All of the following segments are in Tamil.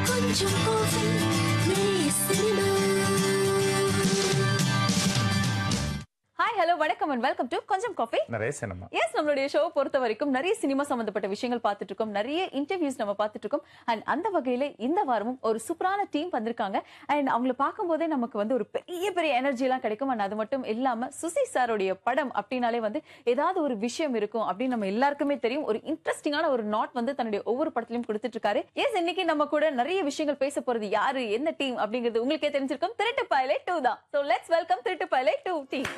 கொஞ்சம் கோஃபி நிறைய சினிமா ஹாய் ஹலோ வணக்கம் அண்ட் வெல்கம் டு கொஞ்சம் காஃபி நிறைய சினிமா எஸ் நம்மளுடைய ஷோ பொறுத்த வரைக்கும் நிறைய சினிமா சம்பந்தப்பட்ட விஷயங்கள் பார்த்துட்டு இருக்கோம் நிறைய இன்டர்வியூஸ் நம்ம பார்த்துட்டு இருக்கோம் அண்ட் அந்த வகையில இந்த வாரமும் ஒரு சூப்பரான டீம் வந்திருக்காங்க அண்ட் அவங்கள பார்க்கும்போதே நமக்கு வந்து ஒரு பெரிய பெரிய எனர்ஜி எல்லாம் கிடைக்கும் அண்ட் அது மட்டும் இல்லாம சுசி சாரோடைய படம் அப்படின்னாலே வந்து ஏதாவது ஒரு விஷயம் இருக்கும் அப்படின்னு நம்ம எல்லாருக்குமே தெரியும் ஒரு இன்ட்ரெஸ்டிங்கான ஒரு நாட் வந்து தன்னுடைய ஒவ்வொரு படத்திலையும் கொடுத்துட்டு இருக்காரு எஸ் இன்னைக்கு நம்ம கூட நிறைய விஷயங்கள் பேச போறது யாரு என்ன டீம் அப்படிங்கிறது உங்களுக்கே தெரிஞ்சிருக்கும் திருட்டு பைலட் டூ தான் so let's welcome Thiruttu Payale two team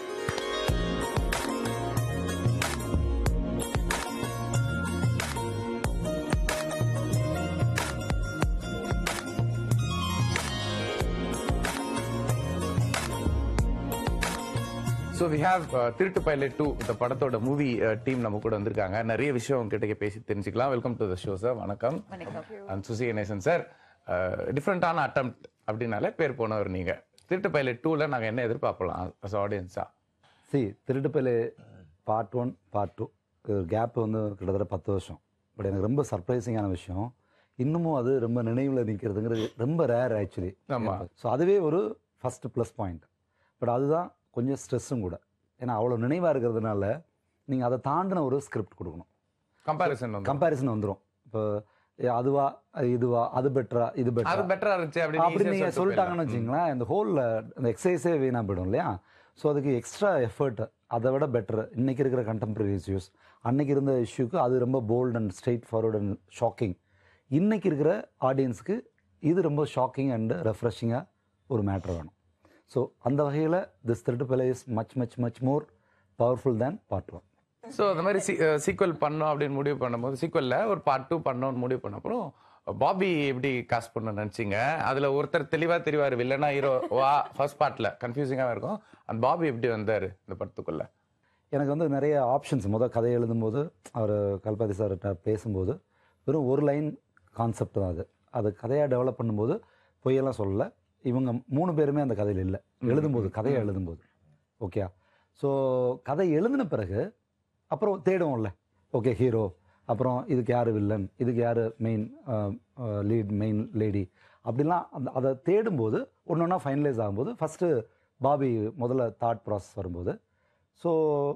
so we have Thiruttu Payale two இந்த படத்தோட மூவி டீம் நம்ம கூட வந்திருக்காங்க நிறைய விஷயம் உங்ககிட்ட பேசி தெரிஞ்சுக்கலாம் welcome to the show sir வணக்கம் வணக்கம் அண்ட் சுசி கணேசன் சார் டிஃப்ரெண்டான அட்டம் அப்படின்னாலே பேர் போனவர் நீங்க திருட்டு பைலட் டூல நாங்க என்ன எதிர்பார்க்கலாம் அஸ் ஆடியன்ஸா சி Thiruttu Payale part one part two gap வந்து கிட்டத்தட்ட பத்து வருஷம் பட் எனக்கு ரொம்ப சர்ப்ரைசிங்கான விஷயம் இன்னமும் அது ரொம்ப நினைவில் நிற்கிறதுங்கிறது ரொம்ப ரேர் ஆக்சுவலி ஆமா. ஸோ அதுவே ஒரு ஃபர்ஸ்ட் ப்ளஸ் பாயிண்ட் பட் அதுதான் கொஞ்சம் ஸ்ட்ரெஸ்ஸும் கூட ஏன்னா அவ்வளோ நினைவாக இருக்கிறதுனால நீங்கள் அதை தாண்டின ஒரு ஸ்கிரிப்ட் கொடுக்கணும் கம்பாரிசன் வந்து கம்பேரிசன் வந்துடும் இப்போ ஏ, அதுவா அது இதுவா அது பெட்டரா இது அது பெட்டரா பெட்டரா இருந்துச்சு அப்படி அப்படின்னு நீங்க easy ஆ சொல்லிட்டாங்கன்னு சொல்லிட்டு வச்சுங்களேன் இந்த ஹோல்ல இந்த எக்ஸசைஸே வீணா போயிடும் இல்லையா ஸோ அதுக்கு எக்ஸ்ட்ரா எஃபர்ட் அதை விட பெட்டர் இன்னைக்கு இருக்கிற கண்டெம்பரரி இஷ்யூஸ் அன்னைக்கு இருந்த இஷ்யூக்கு அது ரொம்ப bold and straightforward and shocking இன்னைக்கு இருக்கிற ஆடியன்ஸ்க்கு இது ரொம்ப ஷாக்கிங் அண்ட் ரெஃப்ரெஷிங்காக ஒரு மேட்ரு வேணும் ஸோ அந்த வகையில் this Thiruttu Payale is much much much more powerful than part one so அந்த மாதிரி சீக்வல் பண்ணோம் அப்படின்னு முடிவு பண்ணும்போது சீக்வல்ல ஒரு பார்ட் டூ பண்ணோம்னு முடிவு பண்ண அப்புறம் பாபி எப்படி காஸ்ட் பண்ண நினைச்சீங்க அதுல ஒருத்தர் தெளிவா தெரிவாரு வில்லனா ஹீரோ வா ஃபர்ஸ்ட் பார்ட்ல கன்ஃபியூசிங்காக இருக்கும் அந்த பாபி எப்படி வந்தாரு இந்த படத்துக்குள்ள எனக்கு வந்து நிறைய ஆப்ஷன்ஸ் முதல் கதை எழுதும்போது அவர் கல்பாதி சார்கிட்ட பேசும்போது வெறும் ஒரு லைன் கான்செப்ட் தான் அது அது கதையாக டெவலப் பண்ணும்போது பொய்யெல்லாம் சொல்லல இவங்க மூணு பேருமே அந்த கதையில் இல்லை எழுதும்போது கதையை எழுதும்போது ஓகே ஸோ கதை எழுதின பிறகு அப்புறம் தேடுவோம்ல ஓகே ஹீரோ அப்புறம் இதுக்கு யார் வில்லன் இதுக்கு யார் மெயின் லீட் மெயின் லேடி அப்படிலாம் அந்த அதை தேடும்போது ஒன்று ஒன்றா ஃபைனலைஸ் ஆகும்போது ஃபஸ்ட்டு பாபி முதல்ல தாட் ப்ராசஸ் வரும்போது ஸோ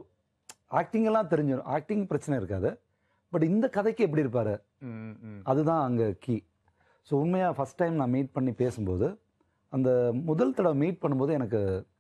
ஆக்டிங் எல்லாம் தெரிஞ்சிடும் ஆக்டிங் பிரச்சனை இருக்காது பட் இந்த கதைக்கு எப்படி இருப்பாரு ம், ம். அதுதான் அங்கே கீ ஸோ உண்மையாக ஃபஸ்ட் டைம் நான் மீட் பண்ணி பேசும்போது அந்த முதல் தடவை மீட் பண்ணும்போது எனக்கு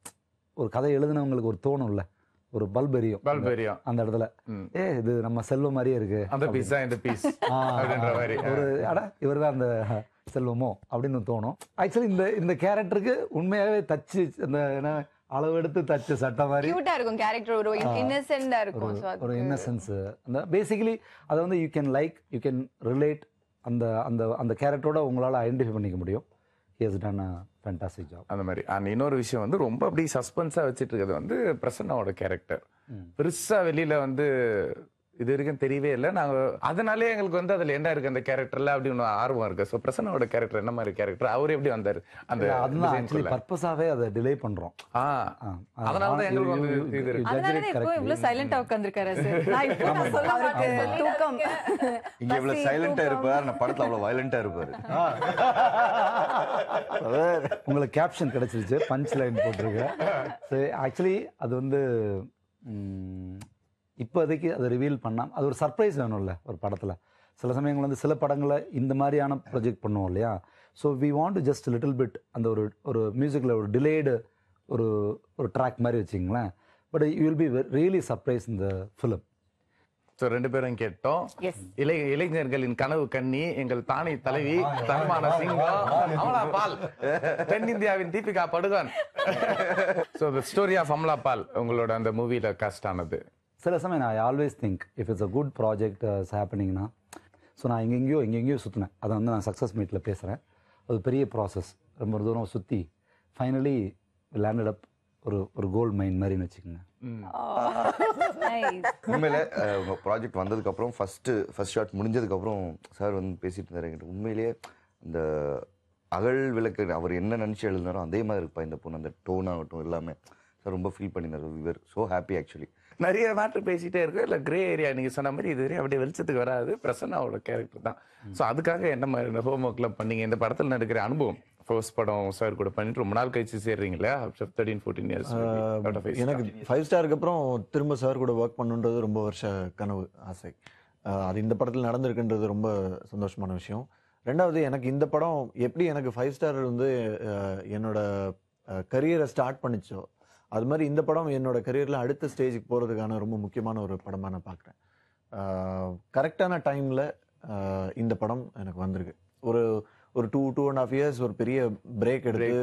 ஒரு கதை எழுதினவங்களுக்கு ஒரு தோணும்ல ஒரு பல்ப் எரியும் பல்ப் எரியும். அந்த இடத்துல ம். ஏ இது நம்ம செல்வம் மாதிரியே இருக்கு அந்த பீஸ் தான் இந்த பீஸ் ஆ, அப்படின்ற மாதிரி ஒரு அட இவர் தான் அந்த செல்வமோ அப்படின்னு தோணும் ஆக்சுவலி இந்த இந்த கேரக்டருக்கு உண்மையாகவே தச்சு அந்த என்ன அளவெடுத்து தச்ச சட்டை மாதிரி கியூட்டா இருக்கும் கேரக்டர் ஒரு இன்னசென்டா இருக்கும் ஒரு So அது- ஒரு இன்னசென்ஸ் அந்த பேசிக்கலி அதை வந்து you can like you can relate அந்த அந்த அந்த கேரக்டரோட உங்களால் ஐடென்டிஃபை பண்ணிக்க முடியும் he's done a fantastic job அந்த மாதிரி அண்ட் இன்னொரு விஷயம் வந்து ரொம்ப அப்படி சஸ்பென்ஸா வச்சிட்டு இருக்கிறது வந்து பிரசன்னாவோட கேரக்டர் பெருசா வெளியில வந்து இது வரைக்கும் தெரியவே இல்லை நாங்க அதனாலே எங்களுக்கு வந்து அதுல என்ன இருக்கு அந்த கேரக்டர்ல அப்படின்னு ஆர்வம் இருக்கு ஸோ பிரசன்னாவோட கேரக்டர் என்ன மாதிரி கேரக்டர் அவர் எப்படி வந்தாரு அந்த அதுதான் design ஆக்சுவலி குள்ள? பர்பஸாவே அதை டிலே பண்றோம் ஆ அதனால தான் எங்களுக்கு வந்து இது இருக்கு அதனால இப்போ இவ்வளவு சைலண்டா உட்கார்ந்திருக்காரு சார் நான் இப்போ நான் சொல்ல அவருக்கு மாட்டேன் தூக்கம் இங்க இவ்வளவு சைலண்டா இருப்பார் நான் படத்துல அவ்வளவு வயலண்டா இருப்பாரு உங்களுக்கு கேப்ஷன் கிடைச்சிருச்சு பஞ்ச் லைன் போட்டிருக்கேன் ஸோ ஆக்சுவலி அது வந்து ம், இப்போதைக்கு அதை ரிவீல் பண்ணால் அது ஒரு சர்ப்ரைஸ் வேணும்ல ஒரு படத்தில் சில சமயங்கள் வந்து சில படங்களை இந்த மாதிரியான ப்ரொஜெக்ட் பண்ணுவோம் இல்லையா so we want just little bit அந்த ஒரு ஒரு மியூசிக்கில் ஒரு டிலேடு ஒரு ஒரு ட்ராக் மாதிரி வச்சிங்களேன் but you will be really surprise இந்த ஃபிலிம் ஸோ ரெண்டு பேரும் கேட்டோம் Yes. இளை இளைஞர்களின் கனவு கண்ணி எங்கள் தானி தலைவி தன்மான சிங்கம் அமலா பால் தென்னிந்தியாவின் Deepika Padukone so the story of Amala Paul உங்களோட அந்த மூவில காஸ்ட் ஆனது சில சமயம் நான் always think if it's a good project is ஹேப்பனிங்னா ஸோ நான் எங்கெங்கேயோ எங்கெங்கேயோ சுற்றினேன் அதை வந்து நான் சக்ஸஸ் மீட்டில் பேசுகிறேன் அது பெரிய ப்ராசஸ் ரொம்ப தூரம் சுற்றி ஃபைனலி லேண்டட் அப் ஒரு ஒரு கோல்ட் மைன் மாதிரின்னு வச்சுக்கோங்க Nice. உண்மையில அஹ், உங்க ப்ராஜெக்ட் வந்ததுக்கு அப்புறம் ஃபர்ஸ்ட் ஃபர்ஸ்ட் ஷாட் முடிஞ்சதுக்கு அப்புறம் சார் வந்து பேசிட்டு இருந்தாரு என்கிட்ட உண்மையிலேயே அந்த அகல் விளக்கு அவர் என்ன நினைச்சு எழுதினாரோ அதே மாதிரி இருப்பா இந்த பொண்ணு அந்த டோன் ஆகட்டும் எல்லாமே சார் ரொம்ப ஃபீல் பண்ணியிருந்தார் விவர் ஸோ ஹாப்பி ஆக்சுவலி நிறைய மேட்ரு பேசிட்டே இருக்கும் இல்ல கிரே ஏரியா நீங்க சொன்ன மாதிரி இது வரையும் அப்படியே வெளிச்சத்துக்கு வராது பிரசன்னாவோட கேரக்டர் தான் ஸோ அதுக்காக என்ன மாதிரி ஹோம் ஒர்க்லாம் பண்ணீங்க இந்த படத்துல நடக்கிற அனுபவம் ஃபர்ஸ்ட் படம் சார் கூட பண்ணிட்டு ரொம்ப நாள் கழிச்சு சேர்றீங்களா தேர்ட்டீன் ஃபோர்டீன் இயர்ஸ் எனக்கு ஃபைவ் ஸ்டாருக்கு அப்புறம் திரும்ப சார் கூட ஒர்க் பண்ணுன்றது ரொம்ப வருஷ கனவு ஆசை அஹ் அது இந்த படத்தில் நடந்திருக்குன்றது ரொம்ப சந்தோஷமான விஷயம் ரெண்டாவது எனக்கு இந்த படம் எப்படி எனக்கு ஃபைவ் ஸ்டார் வந்து அஹ், என்னோட கரியரை ஸ்டார்ட் பண்ணிச்சோ அது மாதிரி இந்த படம் என்னோட கரியரில் அடுத்த ஸ்டேஜுக்கு போகிறதுக்கான ரொம்ப முக்கியமான ஒரு படமாக நான் பார்க்குறேன் கரெக்டான டைமில் இந்த படம் எனக்கு வந்திருக்கு ஒரு ஒரு two two and half years ஒரு பெரிய பிரேக் எடுத்து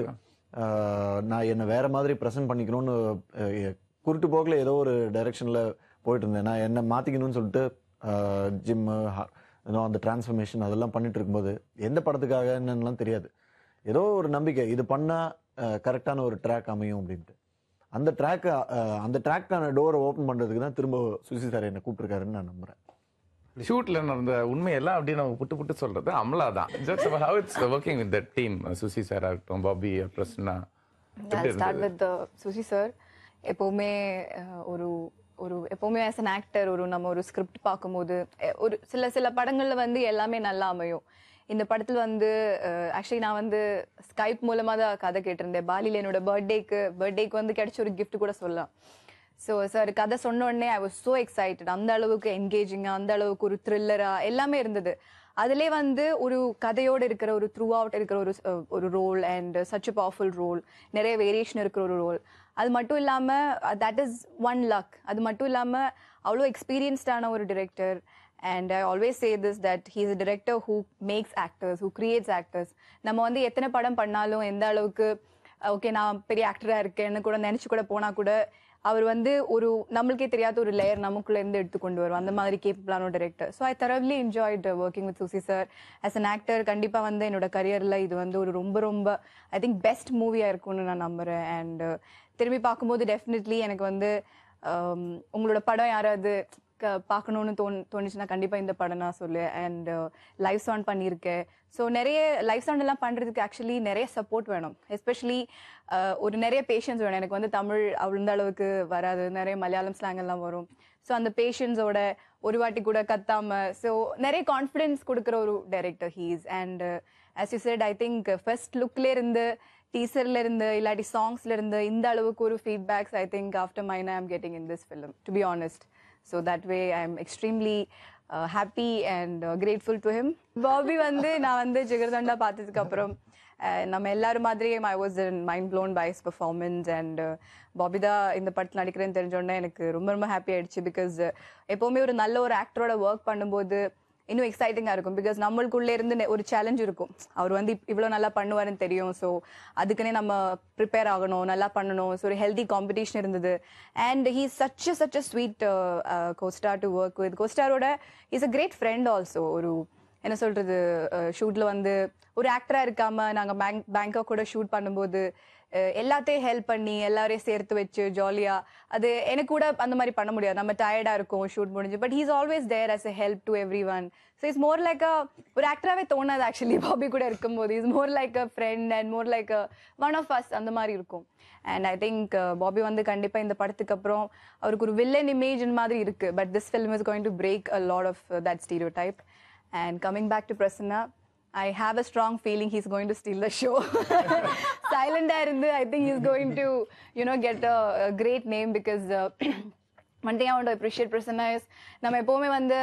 ஆஹ் நான் என்னை வேற மாதிரி ப்ரெசென்ட் பண்ணிக்கணும்னு அஹ் குருட்டு போக்கில் ஏதோ ஒரு டைரெக்ஷனில் போயிட்டு இருந்தேன் நான் என்னை மாற்றிக்கணும்னு சொல்லிட்டு ஜிம்மு அந்த டிரான்ஸ்ஃபர்மேஷன் அதெல்லாம் பண்ணிட்டு இருக்கும்போது எந்த படத்துக்காக என்னன்னுலாம் தெரியாது ஏதோ ஒரு நம்பிக்கை இது பண்ணால் கரெக்டான ஒரு ட்ராக் அமையும் அப்படின்ட்டு அந்த ட்ராக்கை அந்த ட்ராக்கான டோரை ஓப்பன் பண்ணுறதுக்கு தான் திரும்ப சுசி சார் என்னை கூப்பிட்டுருக்காருன்னு நான் நம்புகிறேன் ஷூட்ல நடந்த உண்மையெல்லாம் அப்படி நம்ம புட்டு புட்டு சொல்றது அமலா தான் just how it's working with the team Susi sir ஆகட்டும் பாபி பிரசன்னா எப்படி ஸ்டார்ட் இருந்தது வித் சுசி சார் எப்போவுமே அஹ், ஒரு ஒரு எப்போவுமே ஆஸ் அன் ஆக்டர் ஒரு நம்ம ஒரு ஸ்கிரிப்ட் பார்க்கும்போது எ- ஒரு சில சில படங்கள்ல வந்து எல்லாமே நல்லா அமையும் இந்த படத்தில் வந்து ஆக்சுவலி நான் வந்து ஸ்கைப் மூலமாக தான் கதை கேட்டிருந்தேன் பாலியில் என்னோட பர்த்டேக்கு பர்த்டேக்கு வந்து கிடைச்ச ஒரு gift கூட சொல்லலாம் ஸோ சார் கதை சொன்ன உடனே ஐ வாஸ் ஸோ எக்ஸைட்டட் அந்த அளவுக்கு என்கேஜிங்காக அந்த அளவுக்கு ஒரு த்ரில்லராக எல்லாமே இருந்தது அதிலே வந்து ஒரு கதையோடு இருக்கிற ஒரு த்ரூ அவுட் இருக்கிற ஒரு அஹ், ஒரு role and such a powerful role நிறைய வேரியேஷன் இருக்கிற ஒரு ரோல் அது மட்டும் இல்லாமல் தட் இஸ் ஒன் லக் அது மட்டும் இல்லாமல் அவ்வளோ எக்ஸ்பீரியன்ஸ்டான ஒரு director and I always say this that he is a director who makes actors who creates actors நம்ம வந்து எத்தனை படம் பண்ணாலும் எந்த அளவுக்கு ஓகே நான் பெரிய ஆக்டராக இருக்கேன்னு கூட நினச்சி கூட போனால் கூட அவர் வந்து ஒரு நம்மளுக்கே தெரியாத ஒரு லேயர் நமக்குள்ள இருந்து எடுத்து கொண்டு வரும் அந்த மாதிரி கேப்பபிளான ஒரு director so I thoroughly enjoyed working with Susi sir as an actor கண்டிப்பாக வந்து என்னோட கரியரில் இது வந்து ஒரு ரொம்ப ரொம்ப ஐ திங்க் பெஸ்ட் மூவியாக இருக்கும்னு நான் நம்புகிறேன் அண்ட் திரும்பி பார்க்கும்போது டெஃபினெட்லி எனக்கு வந்து um, உங்களோட படம் யாராவது க- பார்க்கணும்னு தோணு தோணுச்சுன்னா கண்டிப்பாக இந்த படம் நான் சொல்லு அண்ட் லைவ் சவுண்ட் பண்ணியிருக்கேன் ஸோ நிறைய லைவ் சவுண்ட் எல்லாம் பண்ணுறதுக்கு ஆக்சுவலி நிறைய சப்போர்ட் வேணும் எஸ்பெஷலி ஒரு நிறைய பேஷன்ஸ் வேணும் எனக்கு வந்து தமிழ் அவ்வளோ அளவுக்கு வராது நிறைய மலையாளம் ஸ்லாங் எல்லாம் வரும் ஸோ அந்த பேஷன்ஸோட ஒரு வாட்டி கூட கத்தாம ஸோ நிறைய கான்ஃபிடென்ஸ் கொடுக்குற ஒரு director he's and as you said I think first லுக்ல இருந்து டீசர்ல இருந்து இல்லாட்டி சாங்ஸ்ல இருந்து இந்த அளவுக்கு ஒரு feedbacks I think after mine I am getting in this film to be honest so that way I am extremely happy and grateful to him Bobby வந்து நான் வந்து ஜிகர்தண்டா பார்த்ததுக்கு அப்புறம் அஹ், நம்ம எல்லாரும் மாதிரியே I was mind blown by his performance and பாபிதா இந்த படத்தில் நடிக்கிறேன்னு தெரிஞ்சோடனே எனக்கு ரொம்ப ரொம்ப ஹாப்பி ஆயிடுச்சு பிகாஸ் எப்போவுமே ஒரு நல்ல ஒரு ஆக்டரோட ஒர்க் பண்ணும்போது இன்னும் எக்ஸைட்டிங்காக இருக்கும் பிகாஸ் நம்மளுக்குள்ளே இருந்து நெ- ஒரு சேலஞ்ச் இருக்கும் அவர் வந்து இவ்வளோ நல்லா பண்ணுவாருன்னு தெரியும் ஸோ அதுக்குன்னே நம்ம ப்ரிப்பேர் ஆகணும் நல்லா பண்ணணும் ஸோ ஒரு ஹெல்தி காம்படிஷன் இருந்தது and he such such a sweet costar to work with கோஸ்டாரோட is a great friend also ஒரு என்ன சொல்றது ஷூட்ல வந்து ஒரு ஆக்டரா இருக்காம நாங்க பேங்க் பேங்காக் கூட ஷூட் பண்ணும்போது அஹ், எல்லாத்தையும் ஹெல்ப் பண்ணி எல்லாரையும் சேர்த்து வச்சு ஜாலியா அது எனக்கு கூட அந்த மாதிரி பண்ண முடியாது நம்ம டயர்டா இருக்கும் ஷூட் முடிஞ்சு but he's always there as a help to everyone so is more like a ஒரு ஆக்டராகவே தோணாது ஆக்சுவலி பாபி கூட இருக்கும்போது is more like a friend and more like a one of us அந்த மாதிரி இருக்கும் அண்ட் ஐ திங்க் பாபி வந்து கண்டிப்பா இந்த படத்துக்கு அப்புறம் அவருக்கு ஒரு வில்லன் இமேஜ் மாதிரி இருக்கு but this film is going to break a lot of that stereotype And coming back to Prasanna, I have a strong feeling he's going to steal the show. Silent இருந்து I think he's going to, you know, get a, a great name because uh, one thing I want to appreciate Prasanna is நம்ம எப்போவுமே வந்து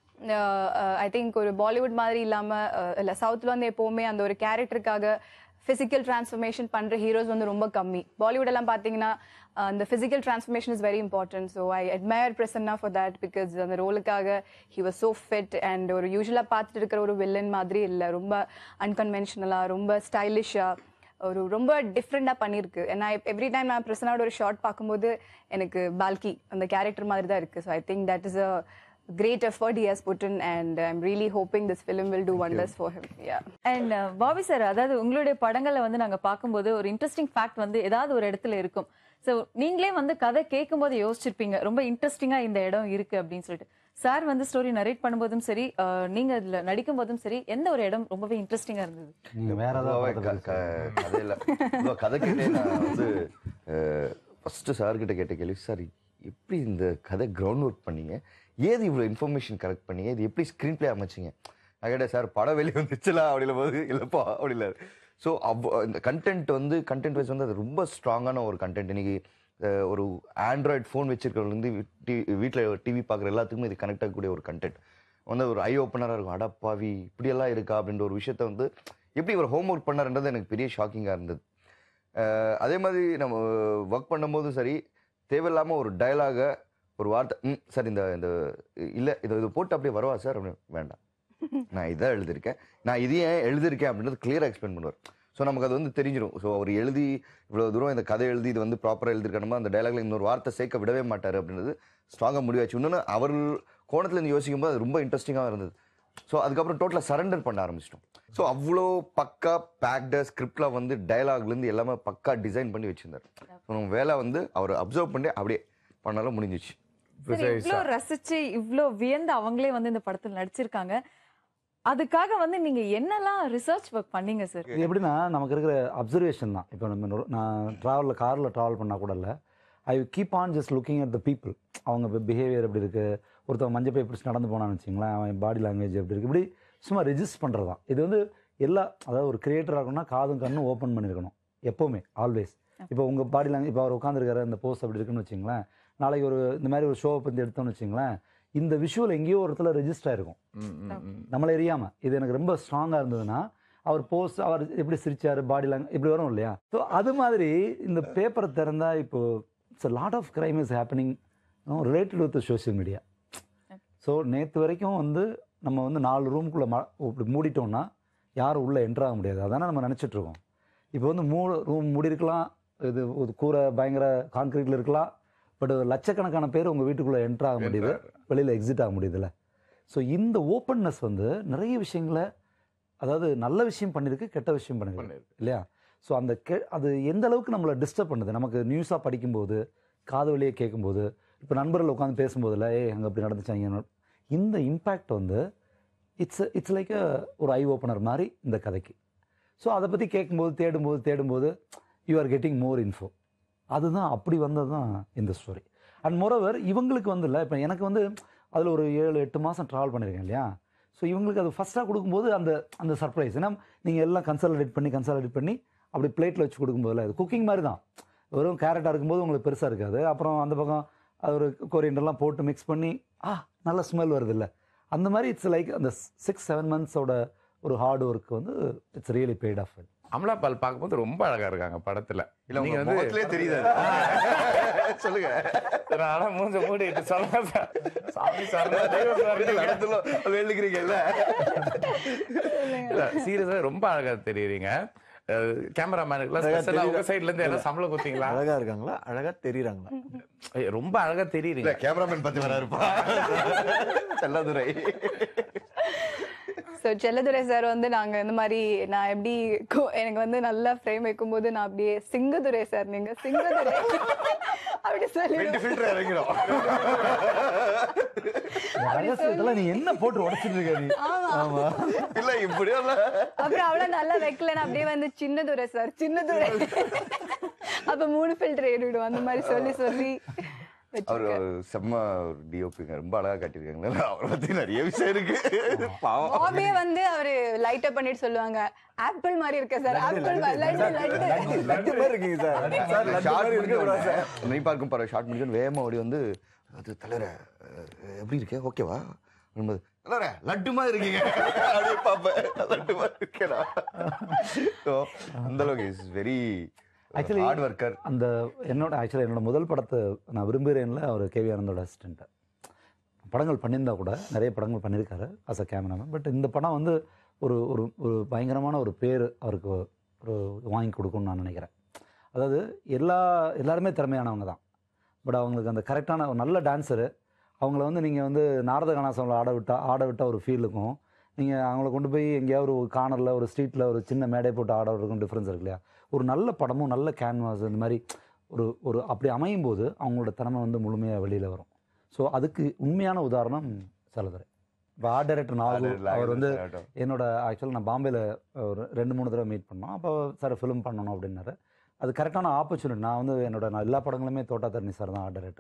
ஐ திங்க் ஒரு பாலிவுட் மாதிரி இல்லாமல் இல்லை சவுத்தில் வந்து எப்போவுமே அந்த ஒரு கேரக்டருக்காக ஃபிசிக்கல் டிரான்ஸ்ஃபர்மேஷன் பண்ணுற ஹீரோஸ் வந்து ரொம்ப கம்மி பாலிவுட் எல்லாம் பார்த்தீங்கன்னா அஹ், அந்த physical transformation is very important so I admire Prasanna for that because அந்த ரோலுக்காக he was so fit and ஒரு யூஸ்வலாக பார்த்துட்டு இருக்கிற ஒரு வில்லன் மாதிரி இல்லை ரொம்ப அன்கன்வென்ஷனலாக ரொம்ப ஸ்டைலிஷாக ஒரு ரொம்ப டிஃப்ரெண்டாக பண்ணியிருக்கு ஏன்னா எவ்ரி டைம் நான் பிரசனாவோட ஒரு ஷார்ட் பார்க்கும்போது எனக்கு பால்கி அந்த கேரக்டர் மாதிரி தான் இருக்குது so I think that is a great effort he has put in and I'm really hoping this film will do wonders for him. Yeah. And Bobby sir அதாவது உங்களுடைய படங்களை வந்து நாங்க பார்க்கும்போது ஒரு இன்ட்ரெஸ்டிங் ஃபேக்ட் வந்து ஏதாவது ஒரு இடத்துல இருக்கும் ஸோ நீங்களே வந்து கதை கேட்கும்போது யோசிச்சிருப்பீங்க ரொம்ப இன்ட்ரெஸ்டிங்கா இந்த இடம் இருக்கு அப்படின்னு சொல்லிட்டு சார் வந்து ஸ்டோரி நரேட் பண்ணும்போதும் சரி அஹ், நீங்க அதுல நடிக்கும் போதும் சரி எந்த ஒரு இடம் ரொம்பவே இன்ட்ரெஸ்டிங்கா இருந்தது நீங்க வேற பொதுவாவே ஏதாவது க- க- கதையில பொதுவா கதை கேட்டே நான் வந்து ஃபர்ஸ்ட் சார் கிட்ட கேட்ட கேள்வி சார் எப்படி இந்த கதை கிரவுண்ட் ஒர்க் பண்ணீங்க ஏது இவ்வளோ இன்ஃபர்மேஷன் கலெக்ட் பண்ணீங்க இது எப்படி ஸ்க்ரீன் ப்ளே அமைச்சிங்க நான் கேட்டேன் சார் படம் வெளியே வந்துச்சுல அப்படின்னும் போது இல்லைப்பா அப்படி இல்லை ஸோ அவ் இந்த கண்டென்ட் வந்து கண்டென்ட் வைஸ் வந்து அது ரொம்ப ஸ்ட்ராங்கான ஒரு கண்டென்ட் இன்னைக்கு அஹ், ஒரு ஆண்ட்ராய்டு ஃபோன் வச்சிருக்கிறவங்க வீட்டில் டிவி பார்க்குற எல்லாத்துக்குமே இது கனெக்ட் ஆகக்கூடிய ஒரு கண்டென்ட் வந்து ஒரு ஐ ஓப்பனராக இருக்கும் அடப்பாவி இப்படியெல்லாம் இருக்கா அப்படின்ற ஒரு விஷயத்த வந்து எப்படி ஒரு ஹோம் ஒர்க் பண்ணாருன்றது எனக்கு பெரிய ஷாக்கிங்காக இருந்தது அஹ், அதே மாதிரி நம்ம ஒர்க் பண்ணும்போதும் சரி தேவையில்லாமல் ஒரு டயலாகை ஒரு வார்த்தை ம் சார் இந்த இந்த இல்லை இதை இது போட்டு அப்படியே வரவா சார் அப்படின்னு வேண்டாம் நான் இதான் எழுதியிருக்கேன் நான் இது ஏன் எழுதியிருக்கேன் அப்படின்றது கிளியராக எக்ஸ்பிளைன் பண்ணுவார் ஸோ நமக்கு அது வந்து தெரிஞ்சிடும் ஸோ அவர் எழுதி இவ்வளோ தூரம் இந்த கதை எழுதி இது வந்து ப்ராப்பராக எழுதிருக்கணுமா அந்த டயலாக்ல இன்னொரு வார்த்தை சேர்க்க விடவே மாட்டார் அப்படின்றது ஸ்ட்ராங்காக முடிவாச்சு இன்னொன்று அவர் கோணத்துல இருந்து யோசிக்கும் போது அது ரொம்ப இன்ட்ரெஸ்டிங்காக இருந்தது ஸோ அதுக்கப்புறம் டோட்டலாக சரண்டர் பண்ண ஆரம்பிச்சிட்டோம் ஸோ அவ்வளோ பக்கா பேக்டு ஸ்கிரிப்டில் வந்து டயலாக்லேருந்து எல்லாமே பக்கா டிசைன் பண்ணி வச்சிருந்தார் ஸோ நம்ம வேலை வந்து அவர் அப்சர்வ் பண்ணி அப்படியே பண்ணாலும் முடிஞ்சிச்சு சரி இவ்ளோ ரசிச்சு இவ்ளோ வியந்து அவங்களே வந்து இந்த படத்துல நடிச்சிருக்காங்க அதுக்காக வந்து நீங்க என்னெல்லாம் ரிசர்ச் ஒர்க் பண்ணீங்க சார் இது எப்படின்னா நமக்கு இருக்கிற அப்சர்வேஷன் தான் இப்போ நம்ம நொ- நான் ட்ராவலில் காரில் ட்ராவல் பண்ணால் கூட இல்லை I keep on just looking at the people அவங்க பிஹேவியர் எப்படி இருக்குது ஒருத்தவங்க மஞ்சள் பை பிடிச்சி நடந்து போனான்னு வச்சுங்களேன் அவன் பாடி லாங்குவேஜ் எப்படி இருக்குது இப்படி சும்மா ரெஜிஸ்ட் பண்ணுறது தான் இது வந்து எல்லா அதாவது ஒரு கிரியேட்டர் ஆகணும்னா காதும் கண்ணும் ஓப்பன் பண்ணியிருக்கணும் எப்போவுமே ஆல்வேஸ் இப்போ உங்கள் பாடி லாங்குவேஜ் இப்போ அவர் உட்காந்துருக்காரு அந்த போஸ் அப்படி இருக்குன்னு வச்சுங்களேன் நாளைக்கு ஒரு இந்த மாதிரி ஒரு ஷோவை பற்றி எடுத்தோம்னு வச்சுங்களேன் இந்த விஷுவல் எங்கேயோ ஒரு இடத்துல ரெஜிஸ்டர் ஆயிருக்கும் நம்மளை எரியாம இது எனக்கு ரொம்ப ஸ்ட்ராங்கா இருந்ததுன்னா அவர் போஸ்ட் அவர் எப்படி சிரிச்சாரு பாடி லாங்குவேஜ் இப்படி வரும் இல்லையா ஸோ அது மாதிரி இந்த பேப்பரை திறந்தா இப்போ it's lot of crime is happening related with social media so நேற்று வரைக்கும் வந்து நம்ம வந்து நாலு ரூம்குள்ளே ம இப்படி மூடிட்டோம்னா யாரும் உள்ளே என்ட்ரு ஆக முடியாது அதானே நம்ம நினச்சிட்டு இருக்கோம் இப்போ வந்து மூ ரூம் மூடி இருக்கலாம் இது ஒரு கூரை பயங்கர கான்கிரீட்டில் இருக்கலாம் பட் லட்சக்கணக்கான பேர் உங்கள் வீட்டுக்குள்ளே என்ட்ரு ஆக முடியுது வெளியில் எக்ஸிட் ஆக முடியுதுல்ல ஸோ இந்த ஓப்பன்னஸ் வந்து நிறைய விஷயங்களை அதாவது நல்ல விஷயம் பண்ணியிருக்கு கெட்ட விஷயம் பண்ணிருக்கு பண்ணிருக்கு. இல்லையா ஸோ அந்த கெ அது எந்த அளவுக்கு நம்மளை டிஸ்டர்ப் பண்ணுது நமக்கு நியூஸாக படிக்கும்போது காது வழியே கேட்கும்போது இப்போ நண்பர்கள் உட்காந்து பேசும்போதுல ஏய் அங்கே அப்படி நடந்துச்சாங்க இந்த இம்பேக்ட் வந்து இட்ஸ் இட்ஸ் லைக் ஒரு ஐ ஓப்பனர் மாதிரி இந்த கதைக்கு ஸோ அதை பற்றி கேட்கும்போது தேடும்போது தேடும்போது you are getting more info அதுதான் அப்படி வந்தது தான் இந்த ஸ்டோரி அண்ட் மோரோவர் இவங்களுக்கு வந்து இல்லை இப்போ எனக்கு வந்து அதில் ஒரு ஏழு எட்டு மாதம் ட்ராவல் பண்ணியிருக்கேன் இல்லையா ஸோ இவங்களுக்கு அது ஃபஸ்ட்டாக கொடுக்கும்போது அந்த அந்த சர்ப்ரைஸ் ஏன்னா நீங்கள் எல்லாம் கன்சாலிடேட் பண்ணி கன்சாலிடேட் பண்ணி அப்படி பிளேட்டில் வச்சு கொடுக்கும்போதுல இது குக்கிங் மாதிரி தான் வெறும் கேரட்டாக இருக்கும்போது உங்களுக்கு பெருசாக இருக்காது அப்புறம் அந்த பக்கம் அது ஒரு கொரியண்டர்லாம் போட்டு மிக்ஸ் பண்ணி ஆ நல்ல ஸ்மெல் வருது இல்லை அந்த மாதிரி இட்ஸ் லைக் அந்த சிக்ஸ் செவன் மந்த்ஸோட ஒரு ஹார்ட் ஒர்க் வந்து it's really paid off it Amala Paul பார்க்கும்போது ரொம்ப அழகா இருக்காங்க படத்துல இல்ல நீங்க உங்க வந்து முகத்திலே தெரியுது சொல்லுங்க ஆனா மூஞ்ச மூடிட்டு சொல்லுங்க சார் சாமி சார் தெய்வம் சார் நீங்க. நடத்துல எழுதுக்கிறீங்கல்ல இல்ல சீரியஸா ரொம்ப அழகா தெரியுறீங்க கேமராமேனுக்குலாம் அழகா ஸ்பெஷலா உங்க தெரியுது. சைடுல இருந்து எல்லாம் சம்பளம் கொடுத்தீங்களா அழகா இருக்காங்களா அழகா தெரியுறாங்களா ஏய், ரொம்ப அழகா இல்ல தெரியுறீங்க கேமராமேன் பத்தி வராருப்பா செல்லதுரை ஸோ செல்லதுரை சார் வந்து நாங்க இந்த மாதிரி நான் எப்படி கோ- எனக்கு வந்து நல்லா ஃப்ரேம் வைக்கும்போது நான் அப்படியே சிங்கதுரை சார் நீங்க சிங்கதுரை அப்படி சொல்லி ரெண்டு ஃபில்டர் இறங்கிடும் ரகசியத்தில் நீ என்ன போட்டு உடச்சிட்டு இருக்க நீ ஆமா இல்ல இப்படியும் இல்ல அப்புறம் அவ்வளவு நல்லா வைக்கலன்னு அப்படியே வந்து சின்னதுரை சார் சின்னதுரை அப்ப மூணு ஃபில்டர் ஏறிடும் அந்த மாதிரி சொல்லி சொல்லி அவர் வச்சிருக்கேன் செம்ம டிஓபிங்க ரொம்ப அழகா காட்டியிருக்காங்களா அவரை பத்தி நிறைய விஷயம் இருக்கு பாவம் பாபியே வந்து அவரு லைட் அப் பண்ணிட்டு சொல்லுவாங்க ஆப்பிள் மாதிரி இருக்க சார் ஆப்பிள் லட்டு லட்டு லட்டு மாதிரி இருக்கீங்க சார் சார் லட்டு ஷார்ட் மாதிரி இருக்க கூடாது சார் நீ பார்க்கும் பாரு ஷார்ட் முடிஞ்சு வேகமா ஓடி வந்து அது தலைவர எப்படி இருக்கே ஓகேவா என்பது தலைவர லட்டு மாதிரி இருக்கீங்க அப்படியே பார்ப்பேன் லட்டு மாதிரி இருக்கேடா ஸோ அந்த அளவுக்கு is very Actually- hard worker அந்த என்னோட ஆக்சுவலாக என்னோட முதல் படத்தை நான் விரும்புகிறேன்ல அவர் கேவி ஆனந்தோட அசிஸ்டண்ட்டு படங்கள் பண்ணியிருந்தா கூட நிறைய படங்கள் பண்ணியிருக்காரு அஸ் அ கேமராமேன் பட் இந்த படம் வந்து ஒரு ஒரு ஒரு பயங்கரமான ஒரு பேர் அவருக்கு ஒரு வாங்கி கொடுக்கும்னு நான் நினைக்கிறேன் அதாவது எல்லா எல்லாருமே திறமையானவங்க தான் பட் அவங்களுக்கு அந்த கரெக்டான ஒரு நல்ல டான்ஸரு அவங்கள வந்து நீங்கள் வந்து நாரத கணாசனில் ஆட விட்டா ஆட விட்ட ஒரு ஃபீலுக்கும் நீங்கள் அவங்கள கொண்டு போய் எங்கேயாவது ஒரு கார்னரில் ஒரு ஸ்ட்ரீட்டில் ஒரு சின்ன மேடை போட்டு ஆடுறதுக்கும் டிஃப்ரென்ஸ் இருக்கு இல்லையா ஒரு நல்ல படமும் நல்ல கேன்வாஸ் இந்த மாதிரி ஒரு ஒரு அப்படி அமையும் போது அவங்களோட திறமை வந்து முழுமையாக வெளியில் வரும் ஸோ அதுக்கு உண்மையான உதாரணம் செலதுரை இப்போ ஆர்ட் டைரக்டர் நாகு அவர் வந்து என்னோட ஆக்சுவலாக நான் பாம்பேல ஒரு ரெண்டு மூணு தடவை மீட் பண்ணோம் அப்போ சார் ஃபிலிம் பண்ணணும் அப்படின்னாரு அது கரெக்டான ஆப்பர்ச்சுனிட்டி நான் வந்து என்னோட நான் எல்லா படங்களுமே தோட்டா தரணி சார் தான் ஆர்ட் டைரக்டர்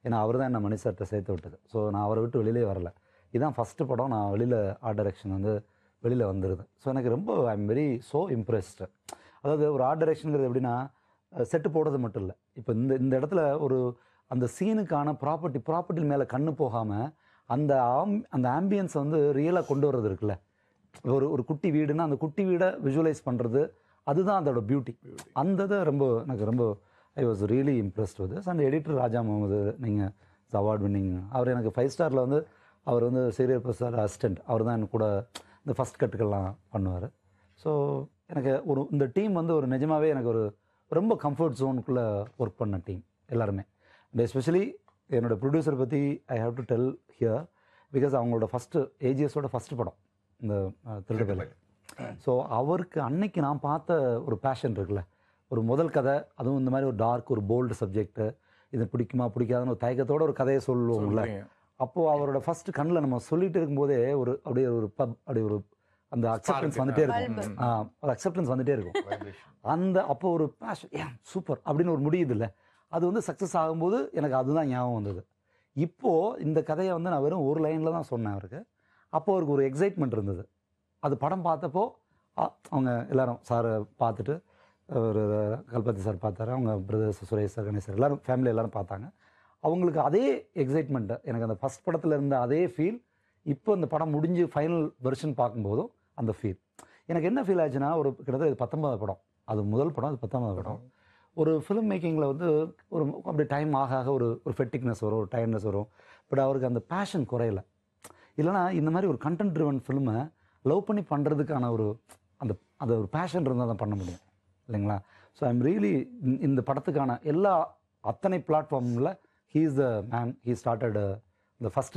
ஏன்னா அவர் தான் என்ன மணி சார்ட்ட சேர்த்து விட்டது ஸோ நான் அவரை விட்டு வெளியிலே வரல இதான் ஃபஸ்ட்டு படம் நான் வெளியில் ஆர்ட் டைரக்ஷன் வந்து வெளியில் வந்துருது ஸோ எனக்கு ரொம்ப I am very so impressed அதாவது ஒரு ஆர்ட் டைரக்ஷனுங்கிறது எப்படின்னா செட்டு போடுறது மட்டும் இல்லை இப்போ இந்த இந்த இடத்துல ஒரு அந்த சீனுக்கான ப்ராப்பர்ட்டி ப்ராப்பர்ட்டி மேலே கண்ணு போகாமல் அந்த ஆம் அந்த ஆம்பியன்ஸை வந்து ரியலாக கொண்டு வர்றது இருக்குல்ல ஒரு ஒரு குட்டி வீடுன்னா அந்த குட்டி வீடை விஷுவலைஸ் பண்ணுறது அதுதான் அதோட பியூட்டி அந்த இதை ரொம்ப எனக்கு ரொம்ப I was really impressed with and editor Raja Mohammed நீங்கள் அவார்ட் வின்னிங் அவர் எனக்கு ஃபைவ் ஸ்டாரில் வந்து அவர் வந்து சீரியல் பிரசார் அசிஸ்டன்ட் அவர் தான் எனக்கு கூட இந்த ஃபஸ்ட் கட்டுக்கெல்லாம் பண்ணுவார் ஸோ எனக்கு ஒரு இந்த டீம் வந்து ஒரு நிஜமாவே எனக்கு ஒரு ரொம்ப கம்ஃபர்ட் ஜோனுக்குள்ளே ஒர்க் பண்ண டீம் எல்லாருமே அண்ட் எஸ்பெஷலி என்னோட ப்ரொடியூசர் பற்றி I have to tell here because அவங்களோட ஃபஸ்ட்டு ஏஜிஎஸோட ஃபஸ்ட்டு படம் இந்த திருடவேலை ஸோ அவருக்கு அன்னைக்கு நான் பார்த்த ஒரு பேஷன் இருக்குல்ல ஒரு முதல் கதை அதுவும் இந்த மாதிரி ஒரு டார்க் ஒரு போல்டு சப்ஜெக்ட்டு இது பிடிக்குமா பிடிக்காதுன்னு ஒரு தயக்கத்தோட ஒரு கதையை சொல்லுவோம்ல சொல்றீங்க. அப்போது அவரோட ஃபர்ஸ்ட் கண்ணில் நம்ம சொல்லிட்டு இருக்கும்போதே ஒரு அப்படியே ஒரு பப் அப்படியே ஒரு அந்த அக்செப்டன்ஸ் வந்துட்டே இருக்கும் ஆ, ஒரு அக்செப்டன்ஸ் வந்துட்டே இருக்கும் அந்த அப்போ ஒரு பேஷன் ஏ சூப்பர் அப்படின்னு ஒரு முடியுது இல்லை அது வந்து சக்ஸஸ் ஆகும்போது எனக்கு அதுதான் ஞாபகம் வந்தது இப்போது இந்த கதையை வந்து நான் வெறும் ஒரு லைனில் தான் சொன்னேன் அவருக்கு அப்போ அவருக்கு ஒரு எக்ஸைட்மெண்ட் இருந்தது அது படம் பார்த்தப்போ அ, அவங்க எல்லாரும் சாரை பார்த்துட்டு ஒரு கல்பதி சார் பார்த்தாரு அவங்க brothers Suresh sir Ganesh sir எல்லாரும் ஃபேமிலி எல்லாரும் பார்த்தாங்க அவங்களுக்கு அதே எக்ஸைட்மெண்ட்டு எனக்கு அந்த ஃபஸ்ட் படத்தில் இருந்த அதே ஃபீல் இப்போ இந்த படம் முடிஞ்சு ஃபைனல் வெர்ஷன் பார்க்கும்போதும் அந்த ஃபீல் எனக்கு என்ன ஃபீல் ஆச்சுன்னா ஒரு கிட்டத்தட்ட இது பத்தொன்பது படம் அது முதல் படம் அது பத்தொன்பது படம் ஒரு ஃபிலிம் மேக்கிங்கில் வந்து ஒரு அப்படி டைம் ஆக ஆக ஒரு ஒரு ஃபெட்டிக்னஸ் வரும் ஒரு டயர்ட்னஸ் வரும் பட் அவருக்கு அந்த பேஷன் குறையல இல்லைனா இந்த மாதிரி ஒரு கண்டென்ட் ட்ரிவன் ஃபிலிமை லவ் பண்ணி பண்ணுறதுக்கான ஒரு அந்த அந்த ஒரு பேஷன் இருந்தால் தான் பண்ண முடியும் இல்லைங்களா ஸோ ஐம் ரியலி இந்த படத்துக்கான எல்லா அத்தனை பிளாட்ஃபார்மில் he is the man he started இந்த ஃபஸ்ட்டு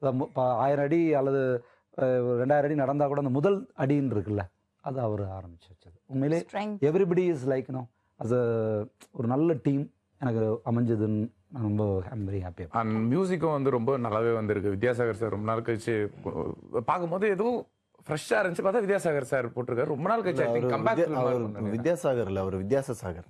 ஆயிரம் அடி அல்லது அஹ், ஒரு ரெண்டாயிரம் அடி நடந்தால் கூட அந்த முதல் அடின்னு இருக்குல்ல அது அவர் ஆரம்பிச்சு வச்சது உண்மையிலே Strength. Everybody is like no as ஒரு நல்ல டீம் எனக்கு அமைஞ்சதுன்னு நான் ரொம்ப ஐம் வெரி ஹாப்பி அண்ட் மியூசிக்கும் வந்து ரொம்ப நல்லாவே வந்திருக்கு வித்யாசாகர் சார் ரொம்ப நாள் கழிச்சு அஹ், பார்க்கும்போது எதுவும் ஃப்ரெஷ்ஷாக இருந்துச்சு பார்த்தா வித்யாசாகர் சார் போட்டிருக்காரு ரொம்ப நாள் கழிச்சு அவர் கம்பேக் வித்யா- அவர் வித்யாசாகர் இல்ல அவர் வித்யாச சாகர்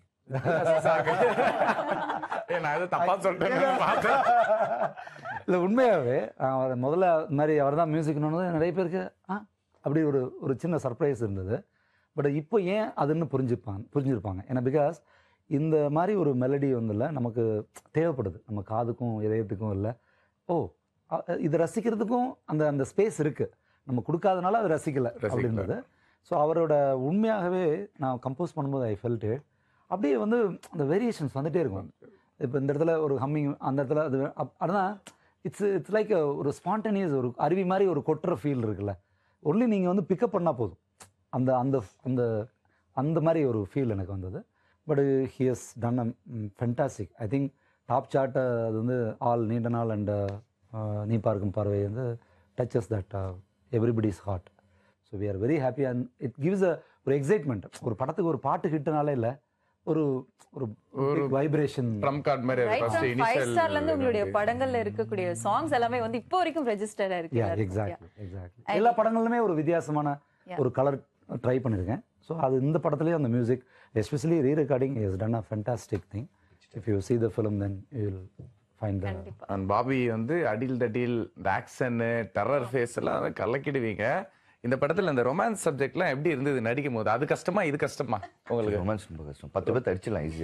நான் எதுவும் தப்பா சொல்லிட்டேன் பார்த்தேன் இல்லை உண்மையாகவே அவர் முதல்ல இந்த மாதிரி அவர் தான் மியூசிக்னு நிறைய பேருக்கு ஆ அப்படி ஒரு ஒரு சின்ன சர்ப்ரைஸ் இருந்தது பட் இப்போ ஏன் அதுன்னு புரிஞ்சுப்பாங்க புரிஞ்சிருப்பாங்க ஏன்னா பிகாஸ் இந்த மாதிரி ஒரு மெலடி வந்துல நமக்கு தேவைப்படுது நம்ம காதுக்கும் இதயத்துக்கும் இல்லை ஓ அ- இதை ரசிக்கிறதுக்கும் அந்த அந்த ஸ்பேஸ் இருக்கு நம்ம கொடுக்காதனால அதை ரசிக்கல ரசிக்கல. அப்படின்றது ஸோ அவரோட உண்மையாகவே நான் கம்போஸ் பண்ணும்போது ஐ ஃபெல்ட் அப்படியே வந்து அந்த வேரியேஷன்ஸ் வந்துட்டே இருக்கும் இப்போ இந்த இடத்துல ஒரு ஹம்மிங் அந்த இடத்துல அது அப்- அதுதான் இட்ஸ் இட்ஸ் லைக் ஒரு ஸ்பான்டேனியஸ் ஒரு அருவி மாதிரி ஒரு கொட்டுற ஃபீல் இருக்குல்ல ஒன்லி நீங்கள் வந்து பிக்கப் பண்ணால் போதும் அந்த அந்த அந்த அந்த மாதிரி ஒரு ஃபீல் எனக்கு வந்தது but he has done a fantastic I think top chart அது வந்து ஆல் நீண்ட நாள் அண்ட் நீ பார்க்கும் பார்வை வந்து touches that everybody's heart so we are very happy and it gives a ஒரு எக்ஸைட்மெண்ட் ஒரு படத்துக்கு ஒரு பாட்டு ஹிட்டுனாலே இல்லை ஒரு ஒரு ஒரு வைப்ரேஷன் ட்ரம் கார்டு மாதிரி அது right first from five initial ஸ்டார்ல இருந்து உங்களுடைய படங்கள்ல இருக்கக்கூடிய சாங்ஸ் எல்லாமே வந்து இப்போ வரைக்கும் ரெஜிஸ்டர்டா இருக்கு யா எல்லாருக்கும். எக்ஸாக்ட்லி எக்ஸாக்ட்லி And- எல்லா படங்களுமே ஒரு வித்தியாசமான Yeah. ஒரு கலர் ட்ரை பண்ணியிருக்கேன் ஸோ அது இந்த படத்துலேயும் அந்த music especially re recording is done a fantastic thing if you see the film then you will find the கண்டிப்பா அண்ட் பாபி வந்து அடில் தடில் இந்த ஆக்ஷனு டெரர் ஃபேஸ் எல்லாம் வந்து கலக்கிடுவீங்க இந்த படத்துல இந்த ரொமான்ஸ் சப்ஜெக்ட்லாம் எப்படி இருந்தது நடிக்கும் போது அது கஷ்டமா இது கஷ்டமா உங்களுக்கு ரொமான்ஸ் ரொம்ப கஷ்டம் பத்து பேர் அடிச்சிடலாம் ஈஸியா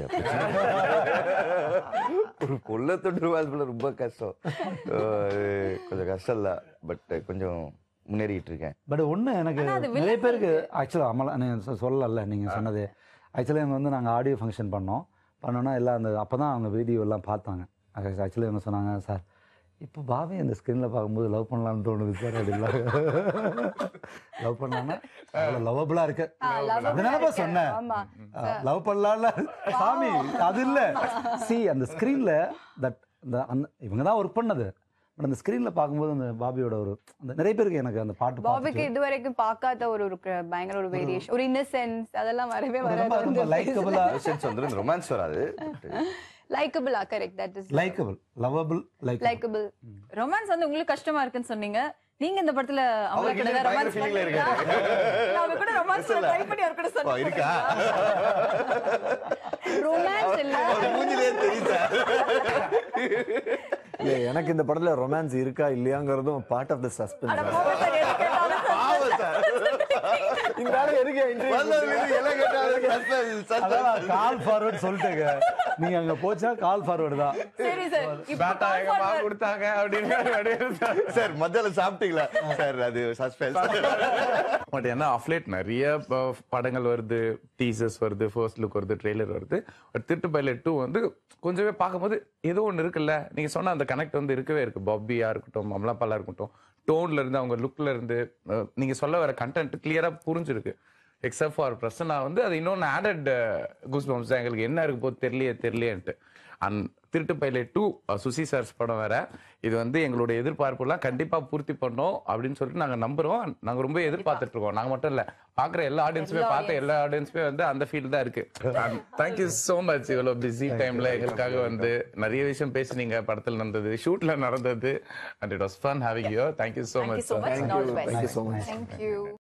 ஒரு கொல்ல தொண்டு ரொமான்ஸ் ரொம்ப கஷ்டம் அது கொஞ்சம் கஷ்டம் இல்ல பட் கொஞ்சம் முன்னேறிட்டு இருக்கேன் பட் ஒன்று எனக்கு ஆனா அது நிறைய பேருக்கு ஆக்சுவலாக அமலா நீங்கள் சொல்லல நீங்கள் சொன்னது ஆக்சுவலாக வந்து நாங்கள் ஆடியோ ஃபங்க்ஷன் பண்ணோம் பண்ணோன்னா எல்லாம் அந்த அப்போ தான் அவங்க வீடியோ எல்லாம் பார்த்தாங்க ஆக்சுவலி என்ன சொன்னாங்க சார் இப்போ பாவி அந்த ஸ்க்ரீனில் பார்க்கும்போது லவ் பண்ணலாம்னு தோணுது சார் அப்படின்னா லவ் பண்ணலாம்னா அவ்வளோ லவ்வபுளாக இருக்கு அதனால சொன்னேன் ஆமா லவ் பண்ணலாம்ல சாமி அது இல்ல சி அந்த ஸ்க்ரீன்ல தட் அந்த அந்த இவங்க தான் ஒர்க் பண்ணது பட் அந்த ஸ்க்ரீன்ல பார்க்கும்போது அந்த பாபியோட ஒரு அந்த நிறைய பேருக்கு எனக்கு அந்த பாட்டு பாபிக்கு பார்த்துட்டு இது வரைக்கும் பார்க்காத ஒரு ஒரு க- பயங்கர ஒரு வேரியேஷன் ஒரு இன்னசென்ஸ் அதெல்லாம் வரவே ரொம்ப ரொம்ப வராது லைக்கபிளா சென்ஸ் வந்து ரொமான்ஸ் வராது லைக்கபிளா correct that is likeable lovable like likeable romance வந்து உங்களுக்கு கஷ்டமா இருக்குன்னு சொன்னீங்க நீங்க இந்த படத்துல அமலா அவருக்கு கூட பயங்கர ரொமான்ஸ் feeling ல பண்ணீங்களா அவ கூட ரொமான்ஸ் ட்ரை பண்ணி அவர் கூட ஓ, இருக்கா? சொன்னீங்க ரொமான்ஸ் இல்ல மூஞ்சிலே தெரியுது இல்ல எனக்கு இந்த படத்துல ரொமான்ஸ் இருக்கா இல்லையாங்கிறதும் பார்ட் ஆஃப் த அட சஸ்பென்ஸ் போங்க சார் எது கேட்டாலும் இந்த ஆளு எதுக்கு அதான் கால் ஃபார்வர்ட் சொல்லிட்டேங்க நீங்க அங்க போச்சா கால் ஃபார்வர்டு தான் சரி சார் இப்போ பேட்டா call எங்க மா forward. கொடுத்தாங்க அப்படின்னு அப்படியே சார் மத்தியானம் சாப்பிட்டீங்களா சார் அது சஸ்பென்ஸ் பட் ஏன்னா அஃப்லேட் நிறைய ப- படங்கள் வருது டீசர்ஸ் வருது ஃபர்ஸ்ட் லுக் வருது ட்ரெய்லர் வருது பட் திருட்டு பைலட் டூ வந்து கொஞ்சமே பார்க்கும்போது ஏதோ ஒன்று இருக்குல்ல நீங்க சொன்ன அந்த கனெக்ட் வந்து இருக்கவே இருக்கு பாபியா இருக்கட்டும் அமலாப்பாலா இருக்கட்டும் டோன்ல இருந்து அவங்க லுக்ல இருந்து அஹ், நீங்க சொல்ல வர கண்டென்ட் கிளியரா புரிஞ்சிருக்கு எக்ஸப்ட் ஃபார் பிரசன்னா வந்து அது இன்னொன்று ஆடட் கூஸ் பம்ஸ் தான் எங்களுக்கு என்ன இருக்கு போது தெரியலையே தெரியலையேன்ட்டு and Thiruttu Payale two Susi sir's படம் வேற இது வந்து எங்களுடைய எதிர்பார்ப்புலாம் கண்டிப்பா பூர்த்தி பண்ணோம் அப்படின்னு சொல்லிட்டு நாங்க நம்புறோம் நாங்க ரொம்ப எதிர்பார்த்துட்டு இருக்கோம் நாங்க மட்டும் இல்ல பாக்குற எல்லா ஆடியன்ஸுமே பார்த்த எல்லா ஆடியன்ஸுமே வந்து அந்த ஃபீல் தான் இருக்கு தேங்க்யூ so மச் இவ்வளவு பிஸி டைம்ல எங்களுக்காக வந்து நிறைய விஷயம் பேசுனீங்க படத்துல நடந்தது ஷூட்ல நடந்தது and it was fun having you thank you so Thank much you so much and all the best. Thank you so much thank you